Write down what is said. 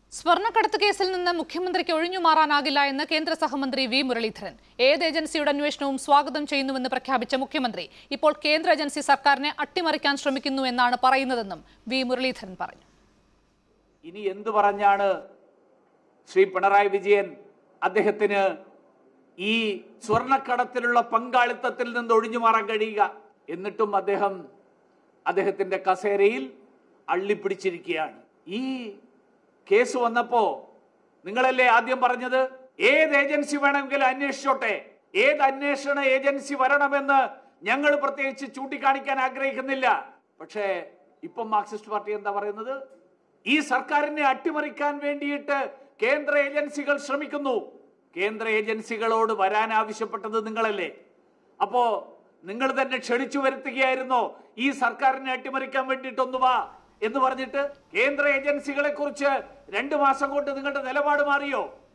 സ്വർണ്ണക്കടത്ത് കേസിൽ നിന്ന് മുഖ്യമന്ത്രിക്ക് ഒഴിഞ്ഞു മാറാനാകില്ല എന്ന് കേന്ദ്ര സഹമന്ത്രി വി മുരളീധരൻ ഏത് ഏജൻസിയുടെ അന്വേഷണവും സ്വാഗതം ചെയ്യുന്നുവെന്ന് പ്രഖ്യാപിച്ച മുഖ്യമന്ത്രി ഇപ്പോൾ കേന്ദ്ര ഏജൻസി സർക്കാരിനെ അട്ടിമറിക്കാൻ ശ്രമിക്കുന്നു എന്നാണ് പറയുന്നതെന്നും വി മുരളീധരൻ പറഞ്ഞു ഇനി എന്തു പറഞ്ഞാണ് ശ്രീ പിണറായി വിജയൻ അദ്ദേഹത്തിന് ഈ സ്വർണ്ണക്കടത്തിലുള്ള പങ്കാളിത്തത്തിൽ നിന്ന് ഒഴിഞ്ഞു മാറാൻ കഴിയുക എന്നിട്ടും അദ്ദേഹം അദ്ദേഹത്തിന്റെ കസേരയിൽ അള്ളിപ്പിടിച്ചിരിക്കുകയാണ് ഈ കേസ് വന്നപ്പോ നിങ്ങളല്ലേ ആദ്യം പറഞ്ഞത് ഏത് ഏജൻസി വേണമെങ്കിലും അന്വേഷിച്ചോട്ടെ ഏത് അന്വേഷണ ഏജൻസി വരണമെന്ന് ഞങ്ങൾ പ്രത്യേകിച്ച് ചൂണ്ടിക്കാണിക്കാൻ ആഗ്രഹിക്കുന്നില്ല പക്ഷേ ഇപ്പം മാർക്സിസ്റ്റ് പാർട്ടി എന്താ പറയുന്നത് ഈ സർക്കാരിനെ അട്ടിമറിക്കാൻ വേണ്ടിയിട്ട് കേന്ദ്ര ഏജൻസികൾ ശ്രമിക്കുന്നു കേന്ദ്ര ഏജൻസികളോട് വരാൻ ആവശ്യപ്പെട്ടത് നിങ്ങളല്ലേ അപ്പോ നിങ്ങൾ തന്നെ ക്ഷണിച്ചു വരുത്തുകയായിരുന്നോ ഈ സർക്കാരിനെ അട്ടിമറിക്കാൻ വേണ്ടിയിട്ട് ഒന്ന് വാ എന്ന് പറഞ്ഞിട്ട് കേന്ദ്ര ഏജൻസികളെ കുറിച്ച് രണ്ടു മാസം കൊണ്ട് നിങ്ങളുടെ നിലപാട് മാറിയോ